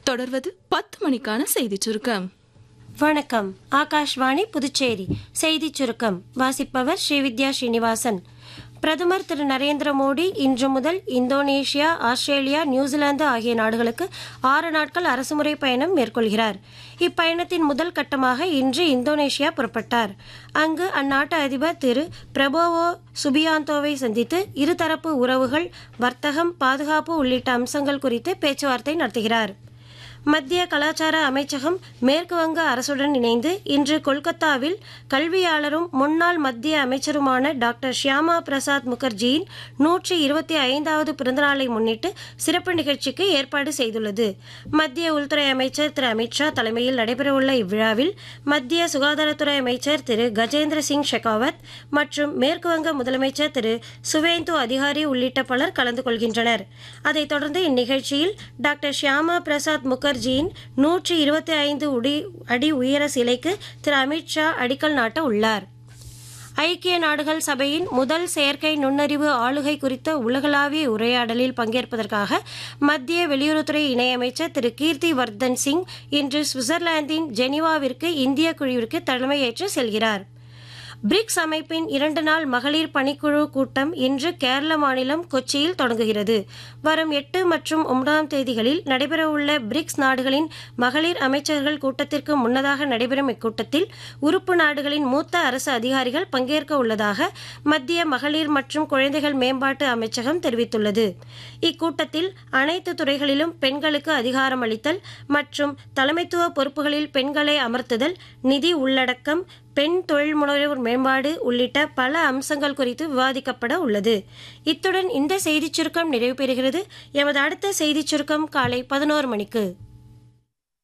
தொடர்வது பத்து மணிக்கான செய்திச் சுருக்கம் வணக்கம் ஆகாஷ்வாணி புதுச்சேரி செய்திச் சுருக்கம் வாசிப்பவர் ஸ்ரீவித்யா ஸ்ரீனிவாசன் பிரதமர் திரு நரேந்திர மோடி இன்று முதல் இந்தோனேஷியா ஆஸ்திரேலியா நியூசிலாந்து ஆகிய நாடுகளுக்கு ஆறு நாட்கள் அரசுமுறை பயணம் மேற்கொள்கிறார் இப்பயணத்தின் முதல் கட்டமாக இன்று இந்தோனேஷியா புறப்பட்டார் அங்கு அந்நாட்டு அதிபர் திரு பிரபோவோ சுபியாந்தோவை சந்தித்து இருதரப்பு உறவுகள் வர்த்தகம் பாதுகாப்பு உள்ளிட்ட அம்சங்கள் குறித்து பேச்சுவார்த்தை நடத்துகிறார் மத்திய கலாச்சார அமைச்சகம் மேற்கு வங்க அரசுடன் இணைந்து இன்று கொல்கத்தாவில் கல்வியாளரும் முன்னாள் மத்திய அமைச்சருமான டாக்டர் ஷியாமா பிரசாத் முகர்ஜியின் நூற்றி இருபத்தி ஐந்தாவது பிறந்தநாளை முன்னிட்டு சிறப்பு நிகழ்ச்சிக்கு ஏற்பாடு செய்துள்ளது மத்திய உள்துறை அமைச்சர் திரு அமித்ஷா தலைமையில் நடைபெறவுள்ள இவ்விழாவில் மத்திய சுகாதாரத்துறை அமைச்சர் திரு கஜேந்திர சிங் ஷெகாவத் மற்றும் மேற்கு வங்க முதலமைச்சர் திரு சுவேந்து அதிகாரி உள்ளிட்ட பலர் கலந்து கொள்கின்றனர் அதைத் தொடர்ந்து இந்நிகழ்ச்சியில் டாக்டர் ஷியாமா பிரசாத் முகர்ஜியின் நூற்றி இருபத்தி ஐந்து உடி அடி உயர சிலைக்கு திரு அமித்ஷா அடிக்கல் நாட்ட உள்ளார் ஐக்கிய நாடுகள் சபையின் முதல் செயற்கை நுண்ணறிவு ஆளுகை குறித்த உலகளாவிய உரையாடலில் பங்கேற்பதற்காக மத்திய வெளியுறவுத்துறை இணையமைச்சர் திரு கீர்த்தி வர்தன் சிங் இன்று சுவிட்சர்லாந்தின் ஜெனீவாவிற்கு இந்திய குழுவிற்கு தலைமையேற்று செல்கிறார் பிரிக்ஸ் அமைப்பின் இரண்டு நாள் மகளிர் பணிக்குழு கூட்டம் இன்று கேரள மாநிலம் கொச்சியில் தொடங்குகிறது வரும் எட்டு மற்றும் ஒன்பதாம் தேதிகளில் நடைபெறவுள்ள பிரிக்ஸ் நாடுகளின் மகளிர் அமைச்சர்கள் கூட்டத்திற்கு முன்னதாக நடைபெறும் இக்கூட்டத்தில் உறுப்பு நாடுகளின் மூத்த அரசு அதிகாரிகள் பங்கேற்க உள்ளதாக மத்திய மகளிர் மற்றும் குழந்தைகள் மேம்பாட்டு அமைச்சகம் தெரிவித்துள்ளது இக்கூட்டத்தில் அனைத்து துறைகளிலும் பெண்களுக்கு அதிகாரம் அளித்தல் மற்றும் தலைமைத்துவ பொறுப்புகளில் பெண்களை அமர்த்துதல் நிதி உள்ளடக்கம் பெண் தொழில் முனைவோர் மேம்பாடு உள்ளிட்ட பல அம்சங்கள் குறித்து விவாதிக்கப்பட உள்ளது இத்துடன் இந்த செய்திச் சுருக்கம் நிறைவு பெறுகிறது எமது அடுத்த செய்திச் சுருக்கம் காலை பதினோரு மணிக்கு